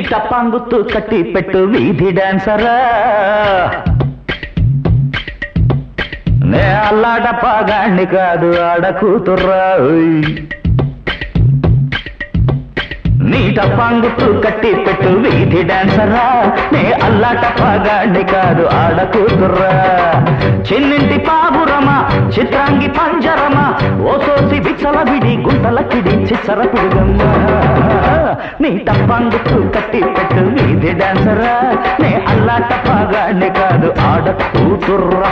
టపాంగుత్తు కట్టి పెట్టు వీధి డాన్సరా నే అల్లాట పాగాణ్ణి కాదు ఆడ కూతుర్రా ఓయ్. నీ టపాంగుత్తు కట్టి పెట్టు వీధి డాన్సరా నే అల్లాట పాగాణ్ణి కాదు ఆడ కూతుర్రా చిన్నింటి పాబురమా చిత్రాంగి పంజరమా ఓసోసి విచ్చల విడి గుంటల కిడి చిచ్చర పిడుగమ్మ నీ టపాంగుత్తు కట్టి పెట్టు వీధి డాన్సరా నే అల్లాట పాగాణ్ణి కాదు ఆడ కూతుర్రా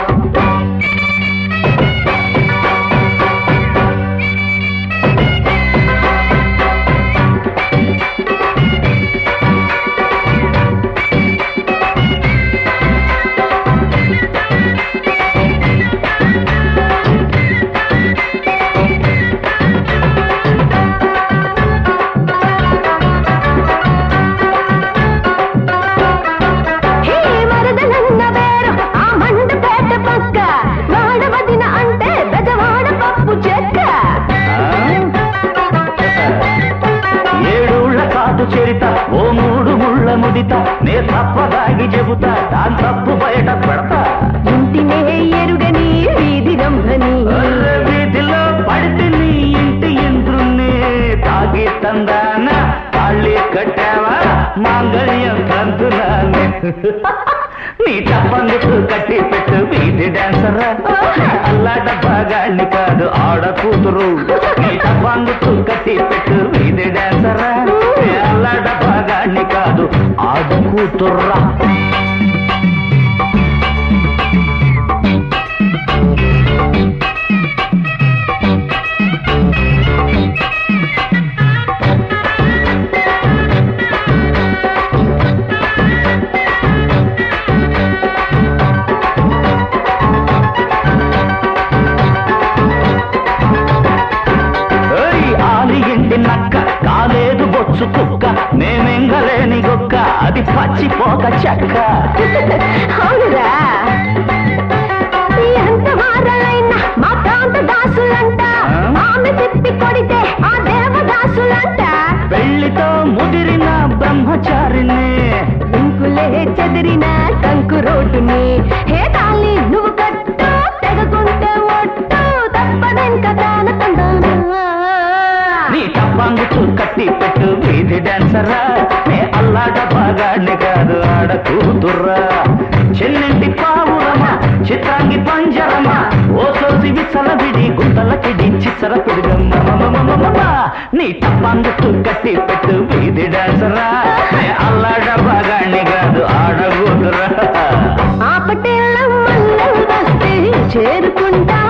హే మరదలన్న పేరు ఆ మండపేట పక్క వాడవదిన అంటే బెజవాడ పప్పు చెక్క ఏడూళ్ళ కాదు చరిత ఓ మూడు ముళ్ళ ముదిత నే తప్పదాగి చెబుతా దాని తప్పు బయట పెడతా ఇంటినే ఎరుగని వీధి రంభని అర్రె వీధిలో పడితే నీ ఇంటి ఇంద్రుణ్ణి తాగి తందాన తాళి కట్టావా మాంగళ్యం తంతునాన్ని నీ తప్పందుకు కట్టి పెట్టు వీధి డాన్సరా అల్లాట బాగాళ్ళి కాదు ఆడ కూతురు నీ తప్పందుకు కట్టి పెట్టు వీధి డాన్సరా నీ అల్లాట బాగాళ్ళి కాదు ఆడ కూతుర్రా ఏయ్, ఆలి ఇంటి నక్క కాలేదు బొచ్చు కుక్క నేనెంగలేని గొక్క అది పచ్చిపోక చెక్క అవునురా ఎంత మారలైనా మా ప్రాంత దాసులంట ఆమె తిప్పి కొడితే ఆ దేవదాసులంట పెళ్లితో ముదిరిన బ్రహ్మచారిని ఇంకులే చెదిరిన కంకు రోడ్డుని హే తాళి నువ్వు కట్టు తెగకుంటే ఒట్టు తప్పదెంక తాన తందానా నీ టప్పాంగుతూ కట్టి పెట్టు వీధి డాన్సరా నే అల్లాట బాగాడిని కాదు ఆడ కూతుర్రా చెల్లింటి పావురమా చిత్రాంగి పంజరమా ఓ సోసి విచ్చల విడి గుంటల కిడి చిచ్చర పిడుగమ్మ నీ టప్పాంగుతూ కట్టి పెట్టు వీధి డాన్సరా నే అల్లాట బాగాడిని కాదు ఆడ కూతుర్రా ఆ పటేళ్ళ మల్లె వస్తే చేరుకుంటా